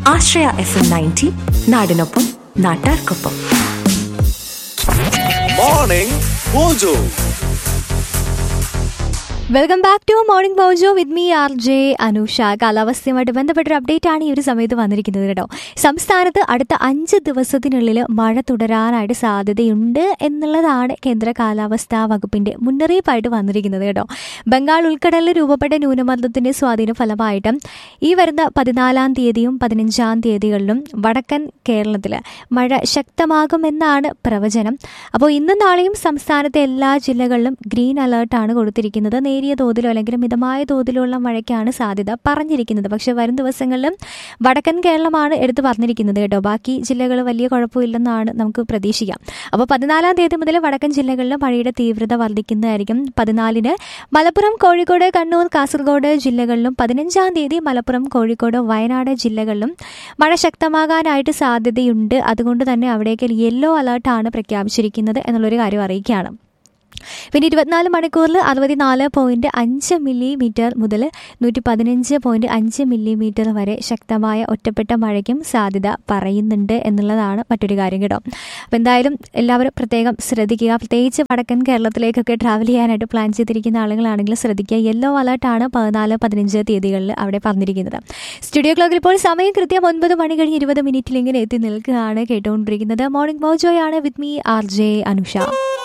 ആശ്രയ F M ninety നാടിനൊപ്പം നാട്ടാർക്കൊപ്പം morning mojo welcome back to morning mojo with me R J Anusha കാലാവസ്ഥയുമായിട്ട് ബന്ധപ്പെട്ടൊരു update ആണ് ഈ ഒരു സമയത്ത് വന്നിരിക്കുന്നത് കേട്ടോ സംസ്ഥാനത്ത് അടുത്ത അഞ്ച് ദിവസത്തിനുള്ളിൽ മഴ തുടരാനായിട്ട് സാധ്യതയുണ്ട് എന്നുള്ളതാണ് കേന്ദ്ര കാലാവസ്ഥാ വകുപ്പിന്റെ മുന്നറിയിപ്പായിട്ട് വന്നിരിക്കുന്നത് കേട്ടോ ബംഗാൾ ഉൾക്കടലിൽ രൂപപ്പെട്ട ന്യൂനമർദ്ദത്തിന്റെ സ്വാധീന ഫലമായിട്ട് ഈ വരുന്ന പതിനാലാം തീയതിയും പതിനഞ്ചാം തീയതികളിലും വടക്കൻ കേരളത്തിൽ മഴ ശക്തമാകുമെന്നാണ് പ്രവചനം അപ്പോൾ ഇന്നും നാളെയും സംസ്ഥാനത്തെ എല്ലാ ജില്ലകളിലും ഗ്രീൻ അലേർട്ടാണ് കൊടുത്തിരിക്കുന്നത് നേരിയ തോതിലോ അല്ലെങ്കിൽ മിതമായ തോതിലുള്ള മഴയ്ക്കാണ് സാധ്യത പറഞ്ഞിരിക്കുന്നത് പക്ഷേ വരും ദിവസങ്ങളിലും വടക്കൻ കേരളമാണ് എടുത്തു പറഞ്ഞിരിക്കുന്നത് കേട്ടോ ബാക്കി ജില്ലകൾ വലിയ കുഴപ്പമില്ലെന്നാണ് നമുക്ക് പ്രതീക്ഷിക്കാം അപ്പോൾ പതിനാലാം തീയതി മുതൽ വടക്കൻ ജില്ലകളിൽ മഴയുടെ തീവ്രത വർദ്ധിക്കുന്നതായിരിക്കും പതിനാലിന് മലപ്പുറം കോഴിക്കോട് കണ്ണൂർ കാസർഗോഡ് ജില്ലകളിലും പതിനഞ്ചാം തീയതി മലപ്പുറം കോഴിക്കോട് വയനാട് ജില്ലകളിലും മഴ ശക്തമാകാനായിട്ട് സാധ്യതയുണ്ട് അതുകൊണ്ട് തന്നെ അവിടേക്ക് യെല്ലോ അലേർട്ടാണ് പ്രഖ്യാപിച്ചിരിക്കുന്നത് എന്നുള്ളൊരു കാര്യം അറിയിക്കുകയാണ് പിന്നെ ഇരുപത്തിനാല് മണിക്കൂറിൽ അറുപത്തിനാല് പോയിന്റ് അഞ്ച് മില്ലിമീറ്റർ മുതൽ നൂറ്റി പതിനഞ്ച് പോയിന്റ് അഞ്ച് മില്ലിമീറ്റർ വരെ ശക്തമായ ഒറ്റപ്പെട്ട മഴയ്ക്കും സാധ്യത പറയുന്നുണ്ട് എന്നുള്ളതാണ് മറ്റൊരു കാര്യം കേട്ടോ അപ്പോൾ എന്തായാലും എല്ലാവരും പ്രത്യേകം ശ്രദ്ധിക്കുക പ്രത്യേകിച്ച് വടക്കൻ കേരളത്തിലേക്കൊക്കെ ട്രാവൽ ചെയ്യാനായിട്ട് പ്ലാൻ ചെയ്തിരിക്കുന്ന ആളുകളാണെങ്കിൽ ശ്രദ്ധിക്കുക യെല്ലോ അലേർട്ടാണ് പതിനാല് പതിനഞ്ച് തീയതികളിൽ അവിടെ പറഞ്ഞിരിക്കുന്നത് സ്റ്റുഡിയോ ക്ലോക്കിൽ ഇപ്പോൾ സമയം കൃത്യം ഒൻപത് മണി കഴിഞ്ഞ് ഇരുപത് മിനിറ്റിൽ ഇങ്ങനെ എത്തി നിൽക്കുകയാണ് കേട്ടുകൊണ്ടിരിക്കുന്നത് മോർണിംഗ് മോജോയാണ് with me R J Anusha